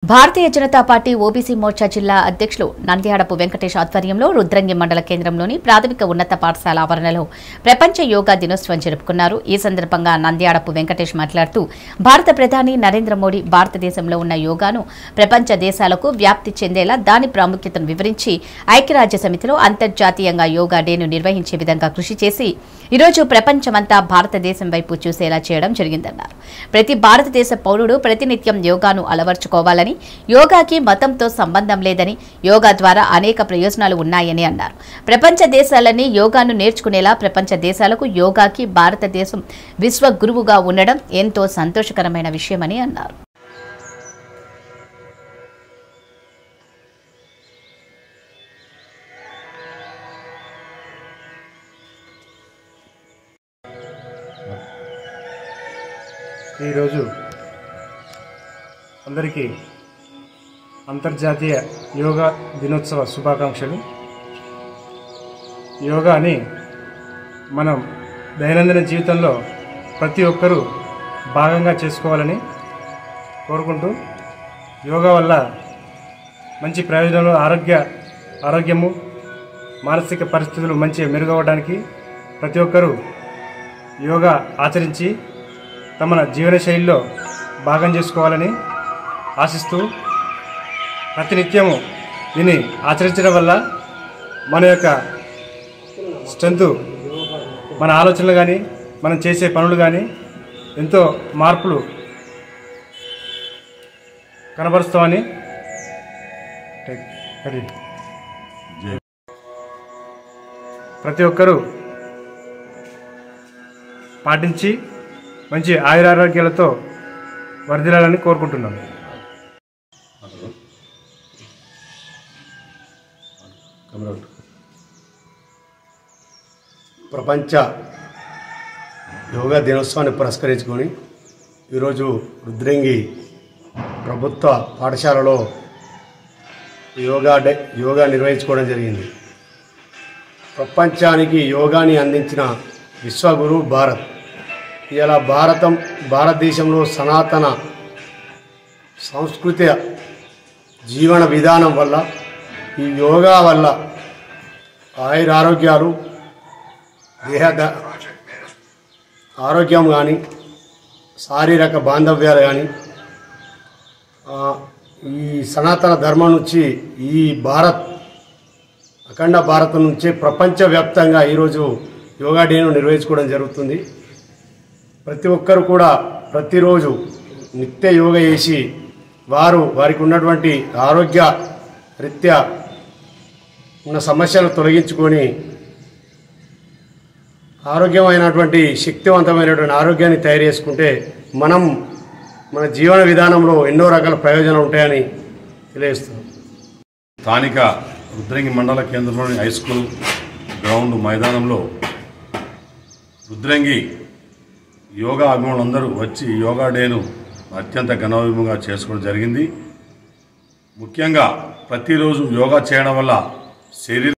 భారతీయ Janata party OBC Morcha జిల్లా అధ్యక్షులు నంద్యాడపు వెంకటేష్ ఆధ్వర్యంలో రుద్రంగి మండల కేంద్రంలోని ప్రాథమిక ఉన్నత పాఠశాల ఆవరణలో ప్రపంచ యోగా దినోత్సవం జరుపుకున్నారు ఈ సందర్భంగా నంద్యాడపు వెంకటేష్ మాట్లాడుతూ భారత ప్రధాని నరేంద్ర మోడీ భారతదేశంలో ఉన్న యోగాను ప్రపంచ దేశాలకు వ్యాప్తి చెందేలా దాని ప్రాముఖ్యతను వివరించి ఐక్యరాజ్య సమితిలో అంతర్జాతీయంగా యోగా డేను నిర్వహించే విధంగా కృషి చేసి ఈరోజు ప్రపంచమంతా భారతదేశం వైపు చూసేలా చేయడం జరిగిందన్నారు ప్రతి భారతదేశ పౌరుడు ప్రతినిత్యం యోగాను అలవర్చుకోవాలని యోగాకి మతంతో సంబంధం లేదని యోగా ద్వారా అనేక ప్రయోజనాలు ఉన్నాయని అన్నారు ప్రపంచ దేశాలన్నీ యోగాను నేర్చుకునేలా ప్రపంచ దేశాలకు యోగాకి భారతదేశం విశ్వ గురువుగా ఉండడం ఎంతో సంతోషకరమైన విషయమని అన్నారు ఈరోజు అందరికీ అంతర్జాతీయ యోగా దినోత్సవ శుభాకాంక్షలు యోగాని మనం దైనందిన జీవితంలో ప్రతి ఒక్కరూ భాగంగా చేసుకోవాలని కోరుకుంటూ యోగా వల్ల మంచి ప్రయోజనాలు ఆరోగ్య ఆరోగ్యము మానసిక పరిస్థితులు మంచి మెరుగవడానికి ప్రతి ఒక్కరూ యోగా ఆచరించి తమ జీవన శైలిలో భాగం చేసుకోవాలని ఆశిస్తూ ప్రతినిత్యము దీన్ని ఆచరించడం వల్ల మన యొక్క స్ట్రెంత్ మన ఆలోచనలు కానీ మనం చేసే పనులు కానీ ఎంతో మార్పులు కనబరుస్తామని టేక్ రెడీ. ప్రతి ఒక్కరూ పాటించి మంచి ఆయురారోగ్యాలతో వర్ధిల్లాలని కోరుకుంటున్నాను ప్రపంచ యోగా దినోత్సవాన్ని పురస్కరించుకొని ఈరోజు రుద్రంగి ప్రభుత్వ పాఠశాలలో యోగా డే యోగా నిర్వహించుకోవడం జరిగింది ప్రపంచానికి యోగాని అందించిన విశ్వగురు భారత్ ఇలా భారతం భారతదేశంలో సనాతన సంస్కృతి జీవన విధానం వల్ల ఈ యోగా వల్ల ఆయురారోగ్యాలు దేహ ద- ఆరోగ్యం కానీ శారీరక బాంధవ్యాలు కానీ ఈ సనాతన ధర్మం నుంచి ఈ భారత్ అఖండ భారతం నుంచి ప్రపంచవ్యాప్తంగా ఈరోజు యోగా డేను నిర్వహించుకోవడం జరుగుతుంది ప్రతి ఒక్కరు కూడా ప్రతిరోజు నిత్య యోగా చేసి వారు వారికి ఉన్నటువంటి ఆరోగ్య రీత్యా ఉన్న సమస్యలు తొలగించుకొని ఆరోగ్యమైనటువంటి శక్తివంతమైనటువంటి ఆరోగ్యాన్ని తయారు చేసుకుంటే మనం మన జీవన విధానంలో ఎన్నో రకాల ప్రయోజనాలు ఉంటాయని తెలియజేస్తున్నాం స్థానిక రుద్రంగి మండల కేంద్రంలోని హై స్కూల్ గ్రౌండ్ మైదానంలో రుద్రంగి యోగా అభిమానులందరూ వచ్చి ఈ యోగా డేను అత్యంత ఘనవైభవంగా చేసుకోవడం జరిగింది ముఖ్యంగా ప్రతిరోజు యోగా చేయడం వల్ల శరీర